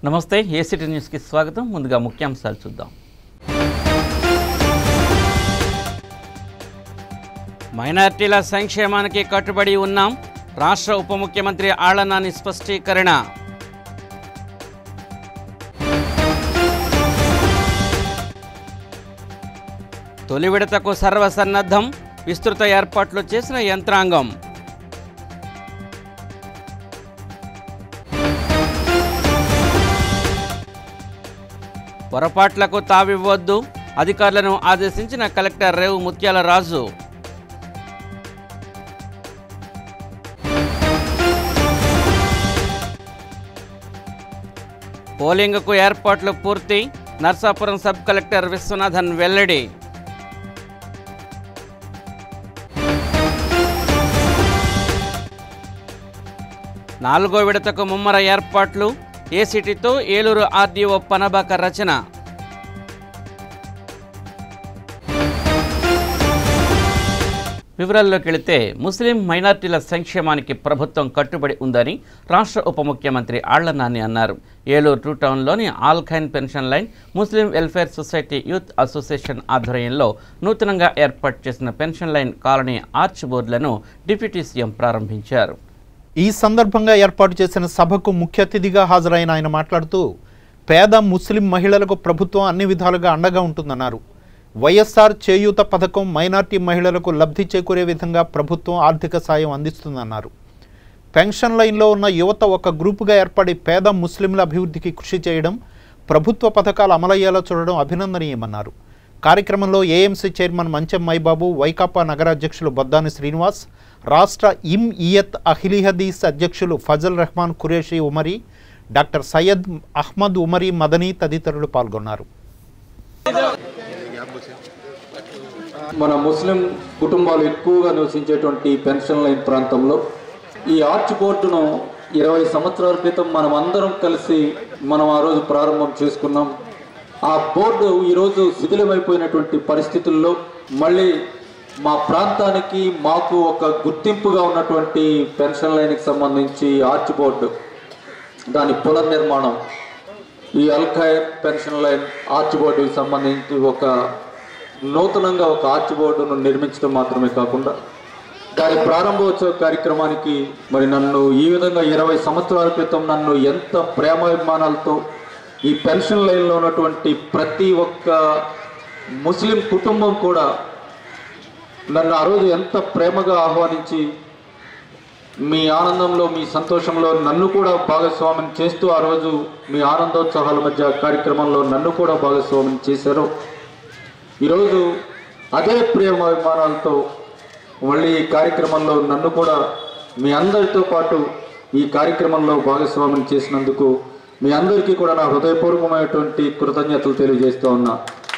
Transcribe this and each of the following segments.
నమస్తే ఏసిటీ న్యూస్కి స్వాగతం ముందుగా ముఖ్యాంశాలు చూద్దాం మైనార్టీల సంక్షేమానికి కట్టుబడి ఉన్నాం రాష్ట్ర ఉప ముఖ్యమంత్రి ఆళ్లనాని స్పష్టీకరణ తొలి విడతకు సర్వసన్నద్ధం విస్తృత ఏర్పాట్లు చేసిన యంత్రాంగం పొరపాట్లకు తావివ్వద్దు అధికారులను ఆదేశించిన కలెక్టర్ రేవు ముత్యాల రాజు పోలింగ్కు ఏర్పాట్లు పూర్తి నర్సాపురం సబ్ కలెక్టర్ విశ్వనాథన్ వెల్లడి నాలుగో విడతకు ముమ్మర ఏర్పాట్లు ఏసీటీతో ఏలూరు ఆర్డీఓ పనబాక రచన వివరాల్లోకి వెళితే ముస్లిం మైనార్టీల సంక్షేమానికి ప్రభుత్వం కట్టుబడి ఉందని రాష్ట్ర ఉప ముఖ్యమంత్రి ఆళ్ల నాని అన్నారు ఏలూరు టూ టౌన్లోని ఆల్ఖైన్ pension line Muslim welfare society youth association ఆధ్వర్యంలో నూతనంగా ఏర్పాటు చేసిన పెన్షన్ లైన్ కాలనీ ఆర్చ్ బోర్డులను డిప్యూటీ సీఎం ప్రారంభించారు ఈ సందర్భంగా ఏర్పాటు చేసిన సభకు ముఖ్య అతిథిగా హాజరైన ఆయన మాట్లాడుతూ పేద ముస్లిం మహిళలకు ప్రభుత్వం అన్ని విధాలుగా అండగా ఉంటుందన్నారు వైఎస్ఆర్ చేయూత పథకం మైనార్టీ మహిళలకు లబ్ధి చేకూరే విధంగా ప్రభుత్వం ఆర్థిక సాయం అందిస్తుందన్నారు పెన్షన్ లైన్లో ఉన్న యువత ఒక గ్రూపుగా ఏర్పడి పేద ముస్లింల అభివృద్ధికి కృషి చేయడం ప్రభుత్వ పథకాలు అమలయ్యేలా చూడడం అభినందనీయమన్నారు కార్యక్రమంలో ఏఎంసీ చైర్మన్ మంచెం మైబాబు వైకాపా నగర అధ్యక్షులు బొద్దాని శ్రీనివాస్ రాష్ట్ర ఇమ్ ఇయత్ అఖిలిహదీస్ అధ్యక్షులు ఫజల్ రెహమాన్ ఖురేషి ఉమరి డాక్టర్ సయ్యద్ అహ్మద్ ఉమరి మదనీ తదితరులు పాల్గొన్నారు మన ముస్లిం కుటుంబాలు ఎక్కువగా నివసించేటువంటి పెన్షన్ లైన్ ప్రాంతంలో ఈ ఆర్చ్ బోర్డును ఇరవై సంవత్సరాల క్రితం మనం అందరం కలిసి మనం ఆ రోజు ప్రారంభం చేసుకున్నాం ఆ బోర్డు ఈరోజు శిథిలమైపోయినటువంటి పరిస్థితుల్లో మళ్ళీ మా ప్రాంతానికి మాకు ఒక గుర్తింపుగా ఉన్నటువంటి పెన్షన్ లైన్కి సంబంధించి ఆర్చ్ బోర్డు దాని పునర్నిర్మాణం ఈ అల్ఖైర్ పెన్షన్ లైన్ ఆర్చ్ బోర్డుకి సంబంధించి ఒక నూతనంగా ఒక ఆర్చ్ బోర్డును నిర్మించడం మాత్రమే కాకుండా దాని ప్రారంభోత్సవ కార్యక్రమానికి మరి నన్ను ఈ విధంగా ఇరవై సంవత్సరాల క్రితం నన్ను ఎంత ప్రేమాభిమానాలతో ఈ పెన్షన్ లైన్లో ఉన్నటువంటి ప్రతి ఒక్క ముస్లిం కుటుంబం కూడా నన్ను ఆ రోజు ఎంత ప్రేమగా ఆహ్వానించి మీ ఆనందంలో మీ సంతోషంలో నన్ను కూడా భాగస్వామ్యం చేస్తూ ఆ రోజు మీ ఆనందోత్సాహాల మధ్య కార్యక్రమంలో నన్ను కూడా భాగస్వామ్యం చేశారు ఈరోజు అదే ప్రేమ అభిమానాలతో మళ్ళీ ఈ కార్యక్రమంలో నన్ను కూడా మీ అందరితో పాటు ఈ కార్యక్రమంలో భాగస్వామ్యం చేసినందుకు మీ అందరికీ కూడా నా హృదయపూర్వకమైనటువంటి కృతజ్ఞతలు తెలియజేస్తూ ఉన్నా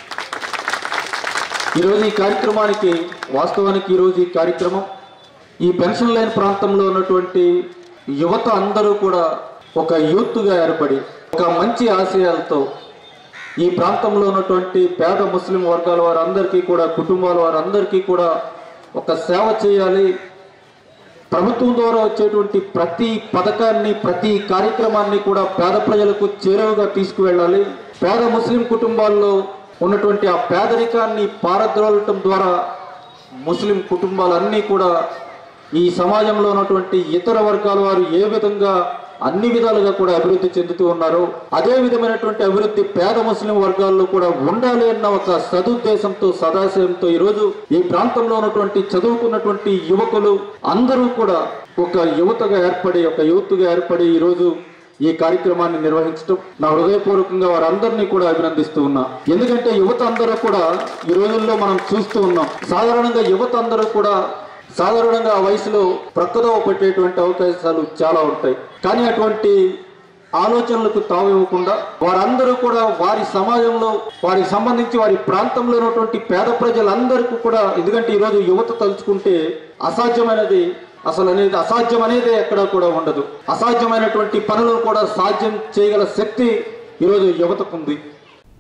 ఈరోజు ఈ కార్యక్రమానికి వాస్తవానికి ఈరోజు ఈ కార్యక్రమం ఈ పెన్షన్ లైన్ ప్రాంతంలో ఉన్నటువంటి యువత అందరూ కూడా ఒక యూత్గా ఏర్పడి ఒక మంచి ఆశయాలతో ఈ ప్రాంతంలో ఉన్నటువంటి పేద ముస్లిం వర్గాల వారందరికీ కూడా కుటుంబాల వారందరికీ కూడా ఒక సేవ చేయాలి ప్రభుత్వం ద్వారా వచ్చేటువంటి ప్రతి పథకాన్ని ప్రతి కార్యక్రమాన్ని కూడా పేద ప్రజలకు చేరువగా తీసుకువెళ్ళాలి పేద ముస్లిం కుటుంబాల్లో ఉన్నటువంటి ఆ పేదరికాన్ని పారద్రోలటం ద్వారా ముస్లిం కుటుంబాలన్నీ కూడా ఈ సమాజంలో ఉన్నటువంటి ఇతర వర్గాల వారు ఏ విధంగా అన్ని విధాలుగా కూడా అభివృద్ధి చెందుతూ ఉన్నారు అదే విధమైనటువంటి అభివృద్ధి పేద ముస్లిం వర్గాల్లో కూడా ఉండాలి అన్న ఒక సదుద్దేశంతో సదాశయంతో ఈరోజు ఈ ప్రాంతంలో ఉన్నటువంటి చదువుకున్నటువంటి యువకులు అందరూ కూడా ఒక యువతగా ఏర్పడి ఒక యూత్గా ఏర్పడి ఈరోజు ఈ కార్యక్రమాన్ని నిర్వహించడం నా హృదయపూర్వకంగా వారందరినీ కూడా అభినందిస్తూ ఉన్నా ఎందుకంటే యువత అందరూ కూడా ఈ రోజుల్లో మనం చూస్తూ ఉన్నాం సాధారణంగా యువత అందరూ కూడా సాధారణంగా ఆ వయసులో ప్రక్కదోవ పెట్టేటువంటి అవకాశాలు చాలా ఉంటాయి కానీ అటువంటి ఆలోచనలకు తావు ఇవ్వకుండా వారందరూ కూడా వారి సమాజంలో వారికి సంబంధించి వారి ప్రాంతంలో ఉన్నటువంటి పేద ప్రజలందరికీ కూడా ఎందుకంటే ఈరోజు యువత తలుచుకుంటే అసాధ్యమైనది అసలు అనేది అసాధ్యం అనేది ఎక్కడ కూడా ఉండదు అసాధ్యమైనటువంటి పనులను కూడా సాధ్యం చేయగల శక్తి ఈరోజు యువతకు ఉంది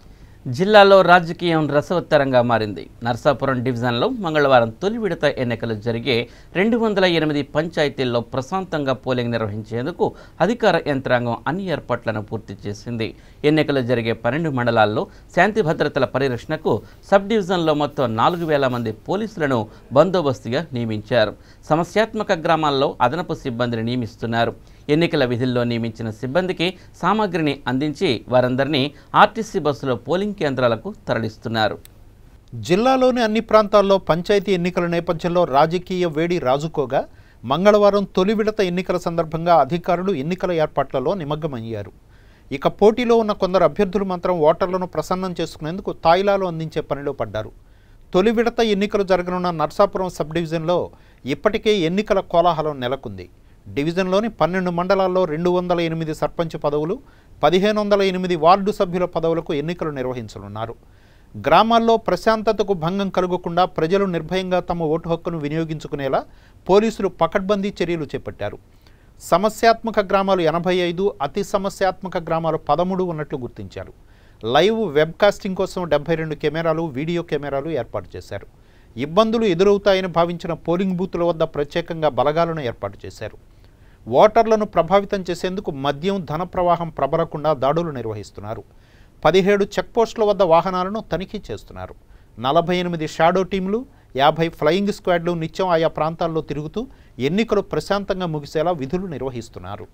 జిల్లాలో రాజకీయం రసవత్తరంగా మారింది నర్సాపురం డివిజన్లో మంగళవారం తొలి విడత ఎన్నికలు జరిగే రెండు వందల ఎనిమిది పంచాయతీల్లో ప్రశాంతంగా పోలింగ్ నిర్వహించేందుకు అధికార యంత్రాంగం అన్ని ఏర్పాట్లను పూర్తి చేసింది ఎన్నికలు జరిగే పన్నెండు మండలాల్లో శాంతి భద్రతల పరిరక్షణకు సబ్ డివిజన్లో మొత్తం నాలుగు వేల మంది పోలీసులను బందోబస్తుగా నియమించారు సమస్యాత్మక గ్రామాల్లో అదనపు సిబ్బందిని నియమిస్తున్నారు ఎన్నికల విధుల్లో నియమించిన సిబ్బందికి సామాగ్రిని అందించి వారందరినీ ఆర్టీసీ బస్సులో పోలింగ్ కేంద్రాలకు తరలిస్తున్నారు జిల్లాలోని అన్ని ప్రాంతాల్లో పంచాయతీ ఎన్నికల నేపథ్యంలో రాజకీయ వేడి రాజుకోగా మంగళవారం తొలి విడత ఎన్నికల సందర్భంగా అధికారులు ఎన్నికల ఏర్పాట్లలో నిమగ్నమయ్యారు ఇక పోటీలో ఉన్న కొందరు అభ్యర్థులు మాత్రం ఓటర్లను ప్రసన్నం చేసుకునేందుకు తాయిలాలు అందించే పనిలో పడ్డారు తొలి విడత ఎన్నికలు జరగనున్న నర్సాపురం సబ్ డివిజన్లో ఇప్పటికే ఎన్నికల కోలాహలం నెలకొంది డివిజన్లోని పన్నెండు మండలాల్లో రెండు వందల ఎనిమిది సర్పంచ్ పదవులు పదిహేను వందల ఎనిమిది వార్డు సభ్యుల పదవులకు ఎన్నికలు నిర్వహించనున్నారు గ్రామాల్లో ప్రశాంతతకు భంగం కలగకుండా ప్రజలు నిర్భయంగా తమ ఓటు హక్కును వినియోగించుకునేలా పోలీసులు పకడ్బందీ చర్యలు చేపట్టారు సమస్యాత్మక గ్రామాలు ఎనభై ఐదు అతి సమస్యాత్మక గ్రామాలు పదమూడు ఉన్నట్లు గుర్తించారు లైవ్ వెబ్కాస్టింగ్ కోసం డెబ్బై రెండు కెమెరాలు వీడియో కెమెరాలు ఏర్పాటు చేశారు ఇబ్బందులు ఎదురవుతాయని భావించిన పోలింగ్ బూతుల వద్ద ప్రత్యేకంగా బలగాలను ఏర్పాటు చేశారు ఓటర్లను ప్రభావితం చేసేందుకు మద్యం ధన ప్రవాహం ప్రబలకుండా దాడులు నిర్వహిస్తున్నారు పదిహేడు చెక్పోస్టుల వద్ద వాహనాలను తనిఖీ చేస్తున్నారు నలభై ఎనిమిది షాడో టీంలు యాభై ఫ్లయింగ్ స్క్వాడ్లు నిత్యం ఆయా ప్రాంతాల్లో తిరుగుతూ ఎన్నికలు ప్రశాంతంగా ముగిసేలా విధులు నిర్వహిస్తున్నారు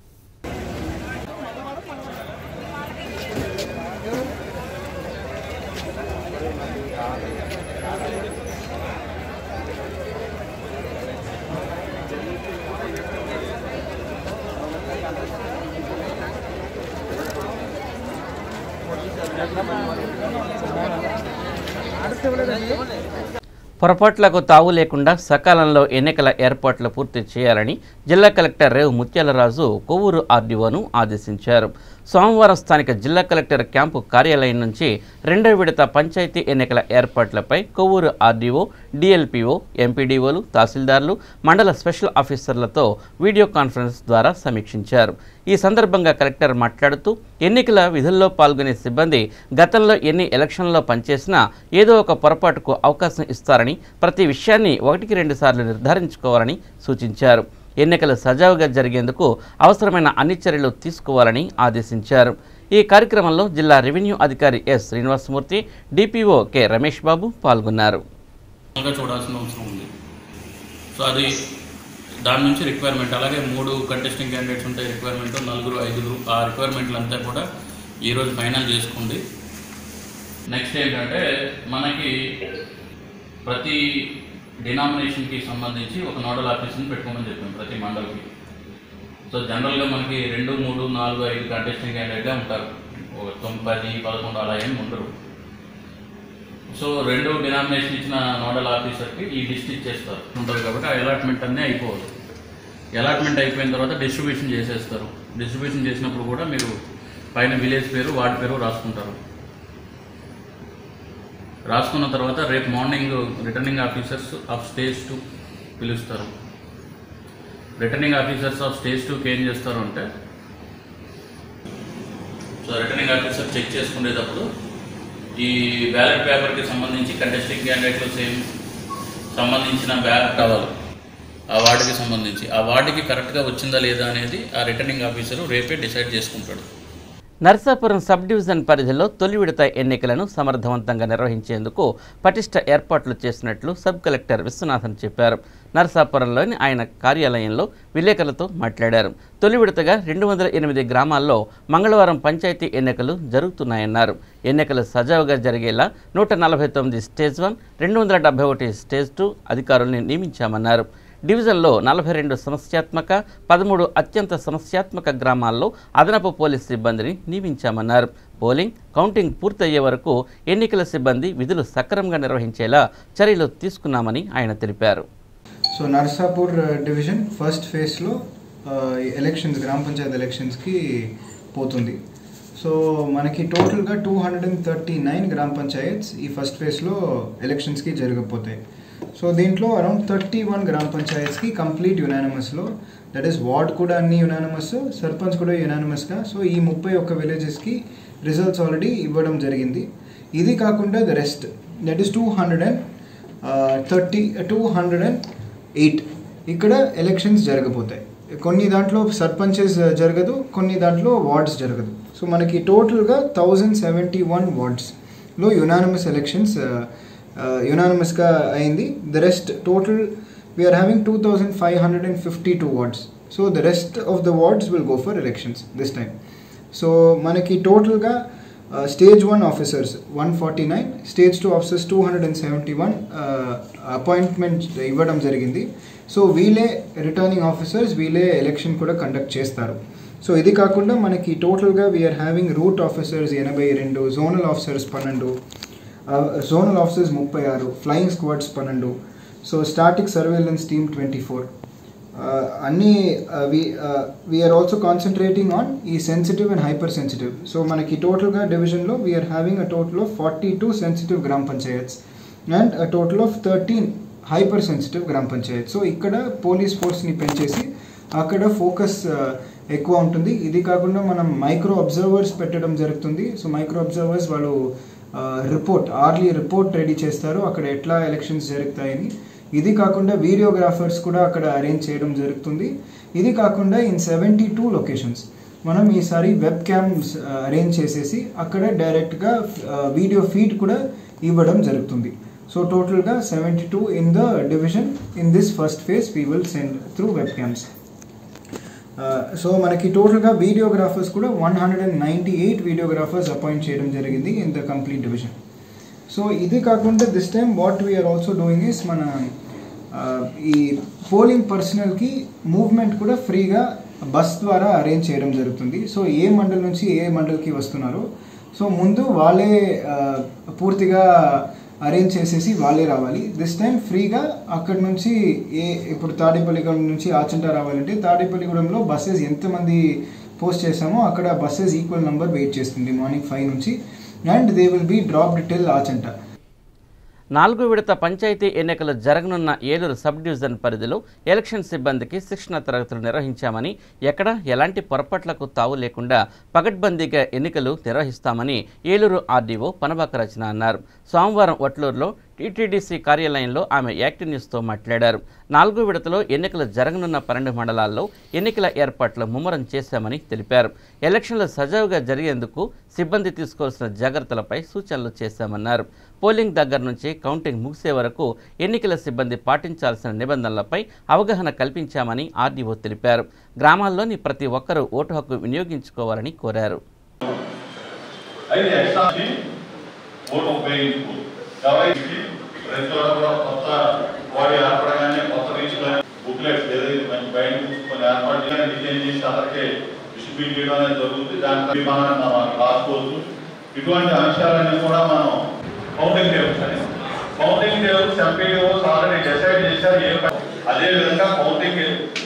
పొరపాట్లకు తావు లేకుండా సకాలంలో ఎన్నికల ఏర్పాట్లు పూర్తి చేయాలని జిల్లా కలెక్టర్ రేవు ముత్యాలరాజు కొవ్వూరు ఆర్డీఓను ఆదేశించారు సోమవారం స్థానిక జిల్లా కలెక్టర్ క్యాంపు కార్యాలయం నుంచి రెండో విడత పంచాయతీ ఎన్నికల ఏర్పాట్లపై కొవ్వూరు ఆర్డీఓ డిఎల్పిఓ ఎంపీడీఓలు తహసీల్దార్లు మండల స్పెషల్ ఆఫీసర్లతో వీడియో కాన్ఫరెన్స్ ద్వారా సమీక్షించారు ఈ సందర్భంగా కలెక్టర్ మాట్లాడుతూ ఎన్నికల విధుల్లో పాల్గొనే సిబ్బంది గతంలో ఎన్ని ఎలక్షన్లలో పనిచేసినా ఏదో ఒక పొరపాటుకు అవకాశం ఇస్తారని ప్రతి విషయాన్ని ఒకటికి రెండు సార్లు నిర్ధారించుకోవాలని సూచించారు ఎన్నికలు సజావుగా జరిగేందుకు అవసరమైన అన్ని చర్యలు తీసుకోవాలని ఆదేశించారు ఈ కార్యక్రమంలో జిల్లా రెవెన్యూ అధికారి S Srinivasamurthy DPO K Ramesh Babu పాల్గొన్నారు గా చూడాల్సిన అవసరం ఉంది సో అది దాని నుంచి రిక్వైర్మెంట్ అలాగే మూడు కంటెస్టింగ్ క్యాండిడేట్స్ ఉంటాయి రిక్వైర్మెంట్ నలుగురు ఐదుగురు ఆ రిక్వైర్మెంట్లు అంతా కూడా ఈరోజు ఫైనల్ చేసుకోండి నెక్స్ట్ ఏంటంటే మనకి ప్రతి డినామినేషన్కి సంబంధించి ఒక నోడల్ ఆఫీస్ని పెట్టుకోమని చెప్పాం ప్రతి మండలికి సో జనరల్గా మనకి రెండు మూడు నాలుగు ఐదు కంటెస్టింగ్ క్యాండిడేట్గా ఉంటారు ఒక తొమ్మిది పదకొండు అలా ఏమి ఉండరు సో రెండు డినామినేషన్ ఇచ్చిన నోడల్ ఆఫీసర్కి ఈ లిస్ట్ ఇచ్చేస్తారు ఉంటుంది కాబట్టి ఆ అలాట్మెంట్ అన్నీ అయిపోవాలి అలాట్మెంట్ అయిపోయిన తర్వాత డిస్ట్రిబ్యూషన్ చేసేస్తారు డిస్ట్రిబ్యూషన్ చేసినప్పుడు కూడా మీరు పైన విలేజ్ పేరు వార్డు పేరు రాసుకుంటారు రాసుకున్న తర్వాత రేపు morning returning officers of stage two పిలుస్తారు రిటర్నింగ్ ఆఫీసర్స్ ఆఫ్ స్టేజ్ టూకి ఏం చేస్తారు అంటే సో రిటర్నింగ్ ఆఫీసర్ చెక్ చేసుకునేటప్పుడు ఈ బ్యాలెట్ పేపర్కి సంబంధించి కంటెస్టింగ్ క్యాండిడేట్లు సేమ్ సంబంధించిన బ్యాలెట్ కావాలి ఆ వార్డుకి సంబంధించి ఆ వార్డుకి కరెక్ట్గా వచ్చిందా లేదా అనేది ఆ రిటర్నింగ్ ఆఫీసరు రేపే డిసైడ్ చేసుకుంటాడు నర్సాపురం సబ్ డివిజన్ పరిధిలో తొలి విడత ఎన్నికలను సమర్థవంతంగా నిర్వహించేందుకు పటిష్ట ఏర్పాట్లు చేసినట్లు సబ్ కలెక్టర్ విశ్వనాథన్ చెప్పారు నర్సాపురంలోని ఆయన కార్యాలయంలో విలేకరులతో మాట్లాడారు తొలి విడతగా రెండు వందల ఎనిమిది గ్రామాల్లో మంగళవారం పంచాయతీ ఎన్నికలు జరుగుతున్నాయన్నారు ఎన్నికలు సజావుగా జరిగేలా నూట నలభై తొమ్మిది స్టేజ్ వన్ రెండు వందల డెబ్బై ఒకటి స్టేజ్ టూ అధికారుల్ని నియమించామన్నారు డివిజన్లో నలభై రెండు సమస్యాత్మక పదమూడు అత్యంత సమస్యాత్మక గ్రామాల్లో అదనపు పోలీస్ సిబ్బందిని నియమించామన్నారు పోలింగ్ కౌంటింగ్ పూర్తయ్యే వరకు ఎన్నికల సిబ్బంది విధులు సక్రమంగా నిర్వహించేలా చర్యలు తీసుకున్నామని ఆయన తెలిపారు సో నర్సాపూర్ డివిజన్ ఫస్ట్ ఫేజ్లో ఎలక్షన్స్ గ్రామ పంచాయత్ ఎలక్షన్స్కి పోతుంది సో మనకి టోటల్గా two hundred and thirty nine గ్రామ పంచాయత్స్ ఈ ఫస్ట్ ఫేజ్లో ఎలక్షన్స్కి జరగకపోతాయి సో దీంట్లో అరౌండ్ థర్టీ వన్ గ్రామ పంచాయత్స్కి కంప్లీట్ యునానిమస్లో దట్ ఈస్ వార్డ్ కూడా అన్ని యునానిమస్ సర్పంచ్ కూడా యునానిమస్గా సో ఈ ముప్పై ఒక్క విలేజెస్కి రిజల్ట్స్ ఆల్రెడీ ఇవ్వడం జరిగింది ఇది కాకుండా the rest that is two hundred and thirty two hundred and eight ఇక్కడ ఎలక్షన్స్ జరగబోతాయి కొన్ని దాంట్లో సర్పంచెస్ జరగదు కొన్ని దాంట్లో వార్డ్స్ జరగదు సో మనకి టోటల్గా థౌజండ్ సెవెంటీ వన్ వార్డ్స్లో యునానిమస్ ఎలక్షన్స్ యునానిమస్గా అయింది the rest total we are having two thousand five hundred and fifty two wards so the rest of the wards will go for elections this time so మనకి టోటల్గా stage one officers one forty nine stage two officers two hundred and seventy one appointment ఇవ్వడం జరిగింది so వీళ్ళే returning officers వీళ్ళే election కూడా conduct చేస్తారు so ఇది కాకుండా మనకి టోటల్గా వీఆర్ హ్యావింగ్ రూట్ ఆఫీసర్స్ ఎనభై రెండు జోనల్ ఆఫీసర్స్ పన్నెండు జోనల్ ఆఫీసర్స్ ముప్పై ఆరు ఫ్లయింగ్ స్క్వాడ్స్ పన్నెండు so static surveillance team twenty four అన్నీ వీఆర్ ఆల్సో కాన్సన్ట్రేటింగ్ ఆన్ ఈ sensitive and hyper sensitive so మనకి టోటల్గా డివిజన్లో we are having uh total of forty two sensitive గ్రామ పంచాయత్స్ and uh total of thirteen hyper sensitive గ్రామ panchayat so ఇక్కడ police ఫోర్స్ని పెంచేసి అక్కడ ఫోకస్ ఎక్కువ ఉంటుంది ఇది కాకుండా మనం మైక్రో అబ్జర్వర్స్ పెట్టడం జరుగుతుంది సో మైక్రో అబ్జర్వర్స్ వాళ్ళు రిపోర్ట్ ఆర్లీ రిపోర్ట్ రెడీ చేస్తారు అక్కడ ఎట్లా ఎలక్షన్స్ జరుగుతాయని ఇది కాకుండా వీడియోగ్రాఫర్స్ కూడా అక్కడ అరేంజ్ చేయడం జరుగుతుంది ఇది కాకుండా ఇన్ సెవెంటీ టూ లొకేషన్స్ మనం ఈసారి వెబ్ క్యామ్స్ అరేంజ్ చేసేసి అక్కడ డైరెక్ట్గా వీడియో ఫీడ్ కూడా ఇవ్వడం జరుగుతుంది సో టోటల్గా seventy two in the division in this first phase we will send through web cams so మనకి టోటల్గా వీడియోగ్రాఫర్స్ కూడా one hundred and ninety eight videographers appoint చేయడం జరిగింది in the complete division so ఇది కాకుండా this time what we are also doing is మన ఈ polling పర్సనల్కి movement కూడా ఫ్రీగా బస్ ద్వారా అరేంజ్ చేయడం జరుగుతుంది సో ఏ మండల్ నుంచి ఏ మండల్కి వస్తున్నారో సో ముందు వాళ్ళే పూర్తిగా అరేంజ్ చేసేసి వాళ్ళే రావాలి దిస్ టైం ఫ్రీగా అక్కడ నుంచి ఏ ఇప్పుడు తాడేపల్లిగూడెం నుంచి ఆచంట రావాలంటే తాడేపల్లిగూడెంలో బస్సెస్ ఎంతమంది పోస్ట్ చేసామో అక్కడ బస్సెస్ ఈక్వల్ నెంబర్ వెయిట్ చేస్తుంది మార్నింగ్ ఫైవ్ నుంచి and they will be dropped till Achanta నాలుగు విడత పంచాయతీ ఎన్నికలు జరగనున్న ఏలూరు సబ్ డివిజన్ పరిధిలో ఎలక్షన్ సిబ్బందికి శిక్షణ తరగతులు నిర్వహించామని ఎక్కడ ఎలాంటి పొరపాట్లకు తావు లేకుండా పగడ్బందీగా ఎన్నికలు నిర్వహిస్తామని ఏలూరు ఆర్డీఓ పనబాక రచన అన్నారు సోమవారం వట్లూరులో టీటీడీసీ కార్యాలయంలో ఆమె యాక్టివ్ న్యూస్తో మాట్లాడారు నాలుగో విడతలో ఎన్నికలు జరగనున్న పన్నెండు మండలాల్లో ఎన్నికల ఏర్పాట్లు ముమ్మరం చేశామని తెలిపారు ఎలక్షన్లు సజావుగా జరిగేందుకు సిబ్బంది తీసుకోవాల్సిన జాగ్రత్తలపై సూచనలు చేశామన్నారు పోలింగ్ దగ్గర నుంచి కౌంటింగ్ ముగిసే వరకు ఎన్నికల సిబ్బంది పాటించాల్సిన నిబంధనలపై అవగాహన కల్పించామని ఆర్డీఓ తెలిపారు గ్రామాల్లోని ప్రతి ఒక్కరూ ఓటు హక్కు వినియోగించుకోవాలని కోరారు అయితే ఎగ్జామ్కి ఓటు ఉపయోగించుకో ఎవరైతే ప్రతి చోట కూడా కొత్త బాడీ ఏర్పడగానే కొత్త రీచ్లో బుక్లెట్స్ ఏదైతే మంచి బయట కొన్ని ఏర్పాటు చేయాలని డిజైన్ చేసి అందరికీ డిస్ట్రిబ్యూట్ చేయడం అనేది జరుగుతుంది దాంట్లో మనం మనం రాసుకోవచ్చు ఇటువంటి అంశాలన్నీ కూడా మనం కౌంటింగ్ టేబుల్స్ అని కౌంటింగ్ టేబుల్స్ ఎంపీడీఓస్ ఆల్రెడీ డిసైడ్ చేశారు ఏ అదే విధంగా కౌంటింగ్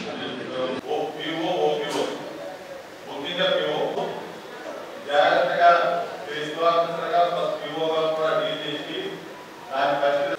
ఓపీఓ ఓపీఓ ముఖ్యంగా పిఓ జాగ్రత్తగా విశ్వాసంగా పిఓగా కూడా డీల్ చేసి దాని ఖచ్చితంగా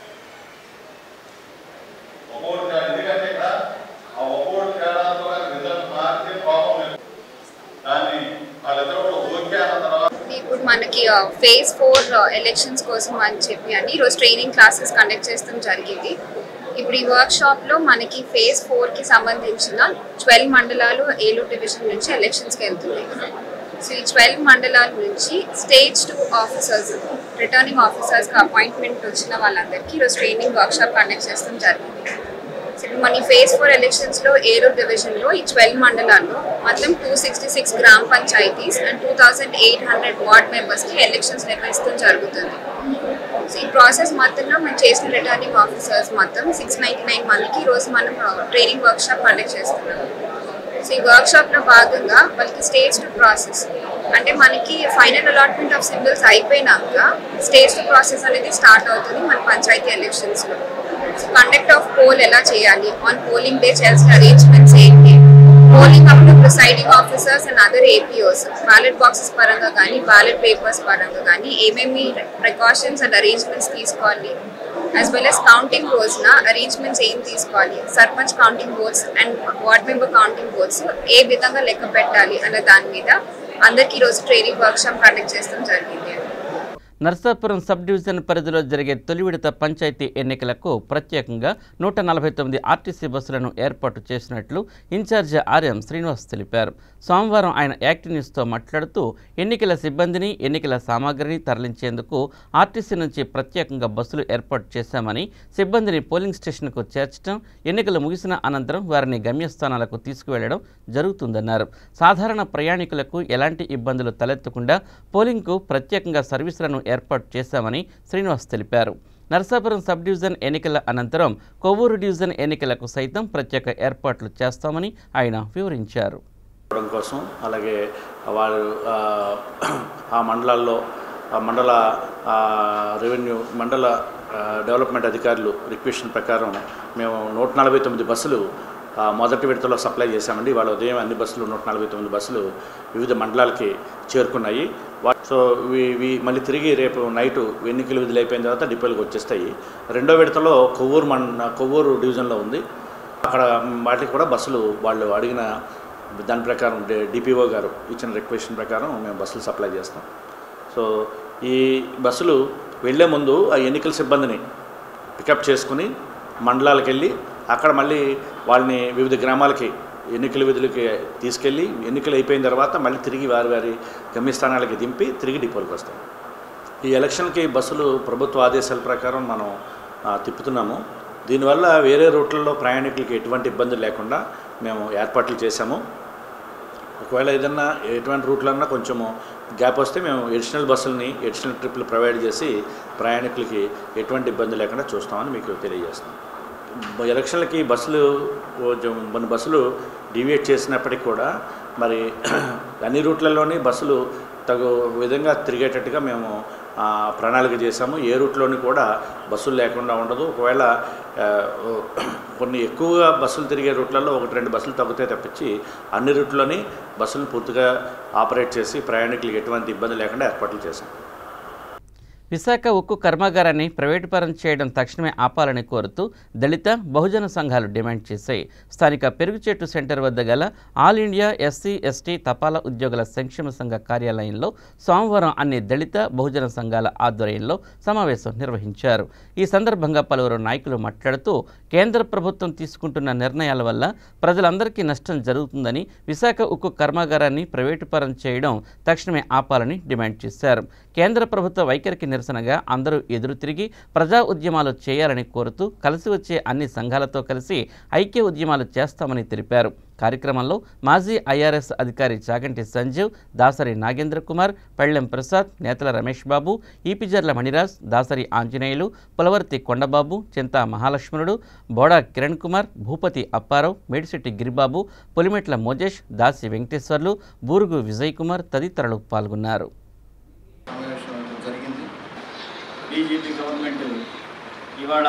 ఒక్కోటి ఎందుకంటే ఇక్కడ ఆ ఒక్కోటి తేడాతో రిజల్ట్ మారితే ప్రాబ్లం లేదు దాన్ని వాళ్ళిద్దరూ కూడా ఓకే అన్న తర్వాత ఇప్పుడు మనకి ఫేజ్ ఫోర్ ఎలక్షన్స్ కోసం అని చెప్పి అని ఈరోజు ట్రైనింగ్ క్లాసెస్ కండక్ట్ చేస్తాం జరిగింది ఇప్పుడు ఈ వర్క్ షాప్ లో మనకి ఫేజ్ ఫోర్ కి సంబంధించిన ట్వెల్వ్ మండలాలు ఏలూరు డివిజన్ నుంచి ఎలక్షన్స్ కి వెళ్తున్నాయి సో ఈ ట్వెల్వ్ మండలాల నుంచి stage two officers returning officers కి అపాయింట్మెంట్ వచ్చిన వాళ్ళందరికీ ఈరోజు ట్రైనింగ్ వర్క్ షాప్ కండక్ట్ చేస్తాం జరిగింది సో ఇప్పుడు మన ఫేజ్ ఫోర్ ఎలక్షన్స్ లో ఏలూరు డివిజన్ లో ఈ ట్వెల్వ్ మండలాల్లో మొత్తం టూ సిక్స్టీ సిక్స్ గ్రామ panchayats and two thousand eight hundred ward members కి ఎలక్షన్స్ నిర్వహిస్తూ జరుగుతుంది సో ఈ ప్రాసెస్ మొత్తంలో మనం చేసిన రిటర్నింగ్ ఆఫీసర్స్ మొత్తం సిక్స్ నైన్టీ నైన్ మందికి ఈ రోజు మనం ట్రైనింగ్ వర్క్ షాప్ కండక్ట్ చేస్తున్నాం సో ఈ వర్క్ షాప్ లో భాగంగా వాళ్ళకి స్టేజ్ టు ప్రాసెస్ అంటే మనకి ఫైనల్ అలాట్మెంట్ ఆఫ్ సింబల్స్ అయిపోయినాక స్టేజ్ టు ప్రాసెస్ అనేది స్టార్ట్ అవుతుంది మన పంచాయతీ ఎలక్షన్స్ లో సో కండక్ట్ ఆఫ్ పోల్ ఎలా చేయాలి ఆన్ పోలింగ్ డే చేయాల్సిన అరేంజ్మెంట్స్ ఏంటి పోలింగ్ అప్పుడు presiding officers and other APOs ballot boxes పరంగా కానీ బ్యాలెట్ పేపర్స్ పరంగా కానీ ఏమేమి ప్రికాషన్స్ అండ్ అరేంజ్మెంట్స్ తీసుకోవాలి యాజ్ వెల్ as కౌంటింగ్ రోజున అరేంజ్మెంట్స్ ఏం తీసుకోవాలి sarpanch counting boards and ward member counting boards ఏ విధంగా లెక్క పెట్టాలి అనే దాని మీద అందరికీ ఈరోజు ట్రైనింగ్ వర్క్ షాప్ కండక్ట్ చేస్తాం జరిగింది నర్సాపురం సబ్ డివిజన్ పరిధిలో జరిగే తొలి విడత పంచాయతీ ఎన్నికలకు ప్రత్యేకంగా నూట నలభై తొమ్మిది ఆర్టీసీ బస్సులను ఏర్పాటు చేసినట్లు ఇన్ఛార్జి ఆర్ఎం శ్రీనివాస్ తెలిపారు సోమవారం ఆయన యాక్టివ్ న్యూస్తో మాట్లాడుతూ ఎన్నికల సిబ్బందిని ఎన్నికల సామాగ్రిని తరలించేందుకు ఆర్టీసీ నుంచి ప్రత్యేకంగా బస్సులు ఏర్పాటు చేశామని సిబ్బందిని పోలింగ్ స్టేషన్కు చేర్చడం ఎన్నికలు ముగిసిన అనంతరం వారిని గమ్యస్థానాలకు తీసుకువెళ్లడం జరుగుతుందన్నారు సాధారణ ప్రయాణికులకు ఎలాంటి ఇబ్బందులు తలెత్తకుండా పోలింగ్కు ప్రత్యేకంగా సర్వీసులను ఏర్పాటు చేశామని శ్రీనివాస్ తెలిపారు నరసాపురం సబ్ డివిజన్ ఎన్నికల అనంతరం కొవ్వూరు డివిజన్ ఎన్నికలకు సైతం ప్రత్యేక ఏర్పాట్లు చేస్తామని ఆయన వివరించారు చేయడం కోసం అలాగే వారు ఆ, ఆ మండలాల్లో ఆ మండల ఆ, రెవెన్యూ మండల ఆ, డెవలప్మెంట్ అధికారులు రిక్వెషన్ ప్రకారం మేము నూట నలభై తొమ్మిది బస్సులు ఆ, మొదటి విడతలో సప్లై చేశామండి వాళ్ళ ఉదయం అన్ని బస్సులు నూట నలభై తొమ్మిది బస్సులు వివిధ మండలాలకి చేరుకున్నాయి వా- సో ఇవి ఇవి మళ్ళీ తిరిగి రేపు నైటు ఎన్నికలు విధులు అయిపోయిన తర్వాత డిపోలకు వచ్చేస్తాయి రెండో విడతలో కొవ్వూరు మండ కొవ్వూరు డివిజన్లో ఉంది అక్కడ వాటికి కూడా బస్సులు వాళ్ళు అడిగిన దాని ప్రకారం డిపిఓ గారు ఇచ్చిన రిక్వెషన్ ప్రకారం మేము బస్సులు సప్లై చేస్తాం సో ఈ బస్సులు వెళ్ళే ముందు ఆ ఎన్నికల సిబ్బందిని పికప్ చేసుకుని మండలాలకు వెళ్ళి అక్కడ మళ్ళీ వాళ్ళని వివిధ గ్రామాలకి ఎన్నికల విధులకి తీసుకెళ్ళి ఎన్నికలు అయిపోయిన తర్వాత మళ్ళీ తిరిగి వారి వారి గమ్యస్థానాలకి దింపి తిరిగి డిపోలకు వస్తాం ఈ ఎలక్షన్కి బస్సులు ప్రభుత్వ ఆదేశాల ప్రకారం మనం ఆ, తిప్పుతున్నాము దీనివల్ల వేరే రూట్లలో ప్రయాణికులకి ఎటువంటి ఇబ్బందులు లేకుండా మేము ఏర్పాట్లు చేశాము ఒకవేళ ఏదన్నా ఎటువంటి రూట్లన్నా కొంచెము గ్యాప్ వస్తే మేము ఎడిషనల్ బస్సులని ఎడిషనల్ ట్రిప్లు ప్రొవైడ్ చేసి ప్రయాణికులకి ఎటువంటి ఇబ్బంది లేకుండా చూస్తామని మీకు తెలియజేస్తాం బ- ఎలక్షన్లకి బస్సులు కొంచెం కొన్ని బస్సులు డివియేట్ చేసినప్పటికీ కూడా మరి అన్ని రూట్లలోని బస్సులు తగు విధంగా తిరిగేటట్టుగా మేము ఆ, ప్రణాళిక చేశాము ఏ రూట్లోని కూడా బస్సులు లేకుండా ఉండదు ఒకవేళ ఆ, కొన్ని ఎక్కువగా బస్సులు తిరిగే రూట్లలో ఒకటి రెండు బస్సులు తగ్గితే తప్పించి అన్ని రూట్లోని బస్సులను పూర్తిగా ఆపరేట్ చేసి ప్రయాణికులకు ఎటువంటి ఇబ్బంది లేకుండా ఏర్పాట్లు చేశాం విశాఖ ఉక్కు కర్మాగారాన్ని ప్రైవేటుపరం చేయడం తక్షణమే ఆపాలని కోరుతూ దళిత బహుజన సంఘాలు డిమాండ్ చేశాయి స్థానిక పెరుగుచెట్టు సెంటర్ వద్ద గల ఆల్ ఇండియా ఎస్సీ ఎస్టీ తపాలా ఉద్యోగుల సంక్షేమ సంఘ కార్యాలయంలో సోమవారం అన్ని దళిత బహుజన సంఘాల ఆధ్వర్యంలో సమావేశం నిర్వహించారు ఈ సందర్భంగా పలువురు నాయకులు మాట్లాడుతూ కేంద్ర ప్రభుత్వం తీసుకుంటున్న నిర్ణయాల వల్ల ప్రజలందరికీ నష్టం జరుగుతుందని విశాఖ ఉక్కు కర్మాగారాన్ని ప్రైవేటుపరం చేయడం తక్షణమే ఆపాలని డిమాండ్ చేశారు కేంద్ర ప్రభుత్వ వైఖరికి నిరసనగా అందరూ ఎదురు తిరిగి ప్రజా ఉద్యమాలు చేయాలని కోరుతూ కలిసి వచ్చే అన్ని సంఘాలతో కలిసి ఐక్య ఉద్యమాలు చేస్తామని తెలిపారు కార్యక్రమంలో మాజీ ఐఆర్ఎస్ అధికారి చాగంటి సంజీవ్ దాసరి నాగేంద్ర కుమార్ పెళ్లెం ప్రసాద్ నేతల రమేష్ బాబు ఈపిజర్ల మణిరాజ్ దాసరి ఆంజనేయులు పులవర్తి కొండబాబు చింతా మహాలక్ష్మణుడు బోడా కిరణ్ కుమార్ భూపతి అప్పారావు మేడిశెట్టి గిరిబాబు పులిమెట్ల మోజేష్ దాసి వెంకటేశ్వర్లు బూరుగు విజయ్ కుమార్ తదితరులు పాల్గొన్నారు సమావేశం జరిగింది బీజేపీ గవర్నమెంట్ ఇవాళ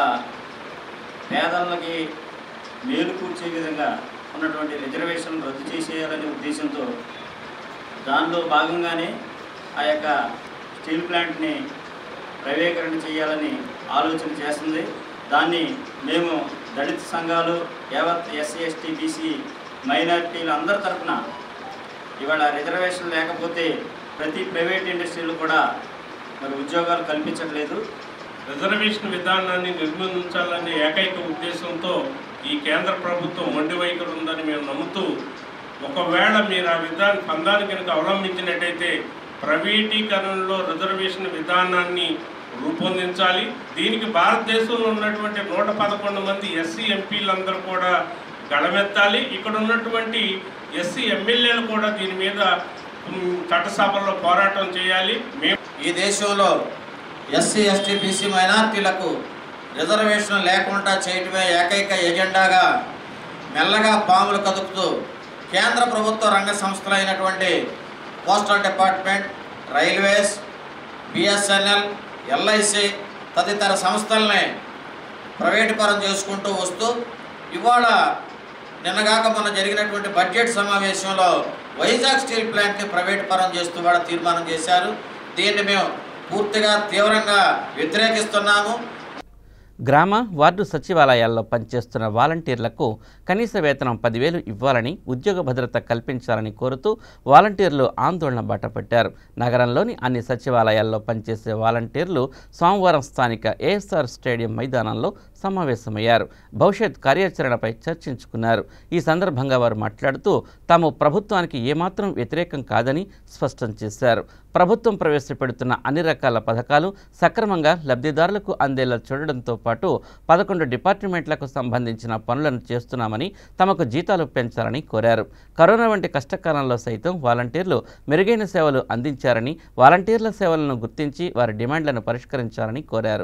పేదలకి మేలు కూర్చే విధంగా ఉన్నటువంటి రిజర్వేషన్ రద్దు చేసేయాలనే ఉద్దేశంతో దానిలో భాగంగానే ఆ యొక్క స్టీల్ ప్లాంట్ని ప్రైవేకరణ చేయాలని ఆలోచన చేస్తుంది దాన్ని మేము దళిత సంఘాలు యావత్ ఎస్సీ ఎస్టీ బీసీ మైనారిటీలు అందరి తరఫున ఇవాళ రిజర్వేషన్ లేకపోతే ప్రతి ప్రైవేట్ ఇండస్ట్రీలు కూడా మరి ఉద్యోగాలు కల్పించట్లేదు రిజర్వేషన్ విధానాన్ని నిర్బంధించాలనే ఏకైక ఉద్దేశంతో ఈ కేంద్ర ప్రభుత్వం మొండి వైఖరి ఉందని మేము నమ్ముతూ ఒకవేళ మీరు ఆ విధాన పందాన్ని కనుక అవలంబించినట్టయితే ప్రైవేటీకరణలో రిజర్వేషన్ విధానాన్ని రూపొందించాలి దీనికి భారతదేశంలో ఉన్నటువంటి నూట పదకొండు మంది ఎస్సీ ఎంపీలందరూ కూడా గళమెత్తాలి ఇక్కడ ఉన్నటువంటి ఎస్సీ ఎమ్మెల్యేలు కూడా దీని మీద ఉమ్, చట్టసభల్లో పోరాటం చేయాలి మేము ఈ దేశంలో ఎస్సీ ఎస్టీ బీసీ మైనార్టీలకు రిజర్వేషన్ లేకుండా చేయటమే ఏకైక ఎజెండాగా మెల్లగా పాములు కదుపుతూ కేంద్ర ప్రభుత్వ రంగ సంస్థలు అయినటువంటి postal department railways BSNL LIC తదితర సంస్థల్ని ప్రైవేటు పరం చేసుకుంటూ వస్తూ ఇవాళ నిన్నగాక మొన్న జరిగినటువంటి బడ్జెట్ సమావేశంలో వైజాగ్ స్టీల్ ప్లాంట్ని ప్రైవేటు పరం చేస్తూ కూడా తీర్మానం చేశారు దీన్ని మేము పూర్తిగా తీవ్రంగా వ్యతిరేకిస్తున్నాము గ్రామ వార్డు సచివాలయాల్లో పనిచేస్తున్న వాలంటీర్లకు కనీస వేతనం పదివేలు ఇవ్వాలని ఉద్యోగ భద్రత కల్పించాలని కోరుతూ వాలంటీర్లు ఆందోళన బాటపట్టారు నగరంలోని అన్ని సచివాలయాల్లో పనిచేసే వాలంటీర్లు సోమవారం స్థానిక ఏఎస్ఆర్ స్టేడియం మైదానంలో సమావేశమయ్యారు భవిష్యత్ కార్యాచరణపై చర్చించుకున్నారు ఈ సందర్భంగా వారు మాట్లాడుతూ తాము ప్రభుత్వానికి ఏమాత్రం వ్యతిరేకం కాదని స్పష్టం చేశారు ప్రభుత్వం ప్రవేశపెడుతున్న అన్ని రకాల పథకాలు సక్రమంగా లబ్ధిదారులకు అందేలా చూడడంతో పాటు పదకొండు డిపార్ట్మెంట్లకు సంబంధించిన పనులను చేస్తున్నామని తమకు జీతాలు పెంచాలని కోరారు కరోనా వంటి కష్టకాలంలో సైతం వాలంటీర్లు మెరుగైన సేవలు అందించారని వాలంటీర్ల సేవలను గుర్తించి వారి డిమాండ్లను పరిష్కరించాలని కోరారు